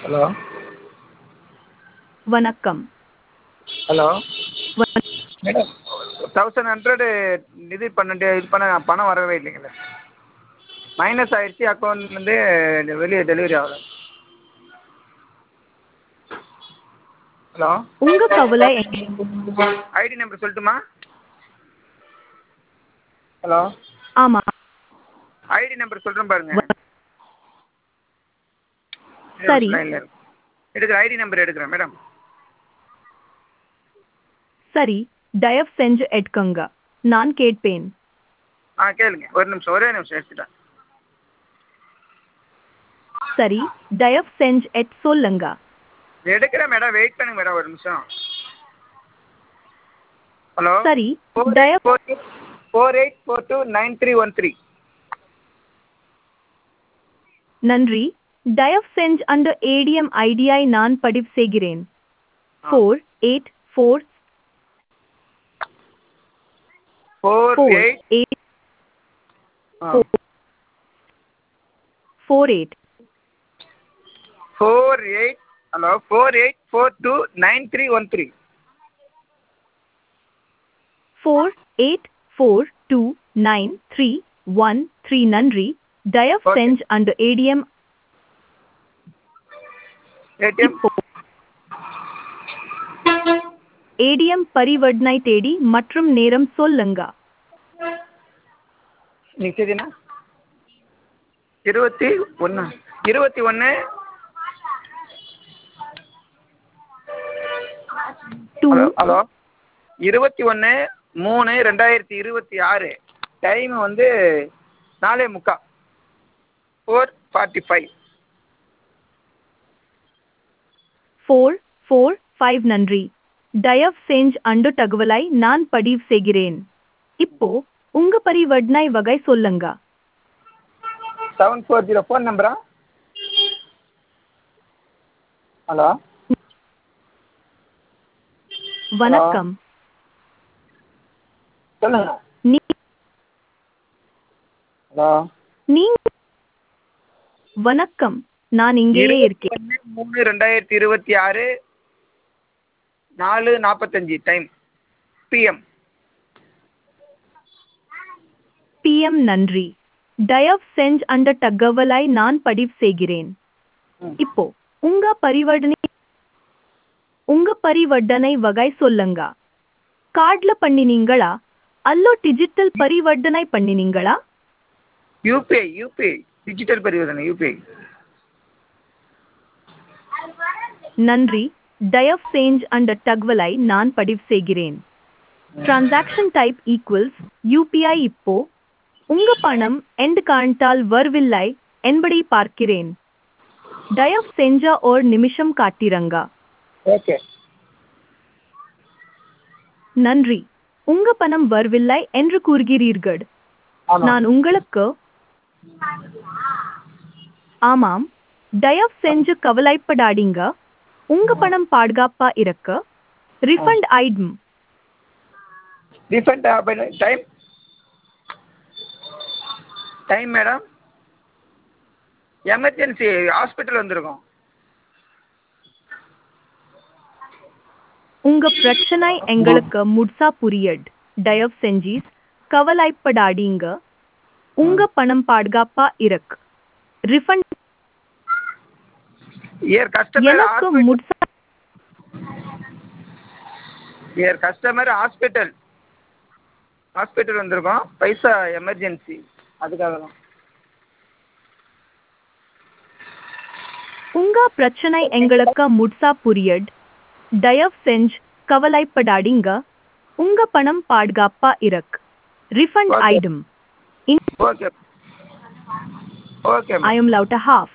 Hello வணக்கம் hello வ- madam thousand hundred இது பண்ணிட்டு இது பண்ண பணம் வரவே இல்லைங்களே மைனஸ் ஆயிடுச்சு அக்கௌண்ட்லேருந்து வெளியே டெலிவரி ஆகல ஹலோ உங்க கவலை ஐடி நம்பர் சொல்லட்டுமா ஹலோ ஆமா ஐடி நம்பர் சொல்கிறேன் பாருங்க சரி. லைனில் இருக்கு எடுக்கிறேன் ஐடி நம்பர் எடுக்கிறேன் மேடம் சரி தயவு செஞ்சு எடுக்கங்க நான் கேட்பேன் ஆ கேளுங்க ஒரு நிமிஷம் ஒரே நிமிஷம் எடுத்துட்டேன் சரி தயவு செஞ்சு எட் சொல்லுங்க எடுக்கிறேன் மேடம் வெயிட் பண்ணுங்க மேடம் ஒரு நிமிஷம் ஹலோ சரி ஃபோர் தயவு four two four eight four two nine three one three நன்றி தயவு செஞ்சு அந்த ஏடிஎம் ஐடியை நான் பதிவு செய்கிறேன் four eight four four four eight eight four eight four eight hello four eight four two nine three one three four eight four two nine three one three நன்றி தயவு Okay. செஞ்சு அந்த ஏடிஎம் ஏடிஎம் ஏடிஎம் பரிவர்த்தனை தேதி மற்றும் நேரம் சொல்லுங்க நீங்கள் சரிண்ணா இருபத்தி ஒன்று இருபத்தி ஒன்று டூ ஹலோ ஹலோ இருபத்தி ஒன்று மூணு ரெண்டாயிரத்தி இருபத்தி ஆறு டைம் வந்து நாலே முக்கா four forty five four four five நன்றி தயவு செஞ்சு அந்த தகவலை நான் பதிவு செய்கிறேன் இப்போ உங்க பரிவர்த்தனை வகை சொல்லுங்க செவன் ஃபோர் ஜீரோ ஃபோன் நம்பரா ஹலோ வணக்கம் சொல்லுங்க நீ ஹலோ நீங்க வணக்கம் நான் இங்கேயே இருக்கேன் ஒன்று மூணு ரெண்டாயிரத்தி இருபத்தி ஆறு நாலு நாற்பத்தஞ்சு டைம் பிஎம் பிஎம் நன்றி தயவு செஞ்சு அந்த தகவலை நான் பதிவு செய்கிறேன் ம். இப்போ உங்க பரிவர்த்தனை உங்க பரிவர்த்தனை வகை சொல்லுங்க கார்ட்ல பண்ணினீங்களா அல்லோ டிஜிட்டல் பரிவர்த்தனை பண்ணினீங்களா யூபிஐ யூபிஐ டிஜிட்டல் பரிவர்த்தனை யூபிஐ நன்றி தயவு செஞ்சு அந்த தகவலை நான் பதிவு செய்கிறேன் டிரான்சாக்ஷன் டைப் ஈக்குவல்ஸ் யூபிஐ இப்போ உங்க பணம் எந்த காரணத்தால் வரவில்லை என்பதை பார்க்கிறேன் தயவு செஞ்ச ஒரு நிமிஷம் காட்டிரங்க ஓகே நன்றி உங்க பணம் வரவில்லை என்று கூறுகிறீர்கள் ஆமாம் நான் உங்களுக்கு ஆமாம் தயவு செஞ்சு கவலைப்படாதீங்க உங்க பணம் பாதுகாப்பா இருக்க ரிஃபண்ட் ஆயிடும் refund time time madam emergency hospital வந்திருக்கோம் உங்க பிரச்சனை எங்களுக்கு முழுசா புரியட் தயவு செஞ்சு கவலைப்படாதீங்க உங்க பணம் பாதுகாப்பா இருக்கு ரிஃபண்ட் ஏர் கஸ்டமர் எனக்கு முழுசா ஏர் கஸ்டமர் ஹாஸ்பிட்டல் ஹாஸ்பிட்டல் வந்திருக்கோம் பைசா எமர்ஜென்சி அதுக்காக தான் உங்க பிரச்சனை எங்களுக்கு முழுசா புரியட் தயவு செஞ்சு கவலைப்படாதீங்க உங்க பணம் பாதுகாப்பா இருக்கு ரிஃபண்ட் Okay. ஆயிடும் okay okay I am allowed to half.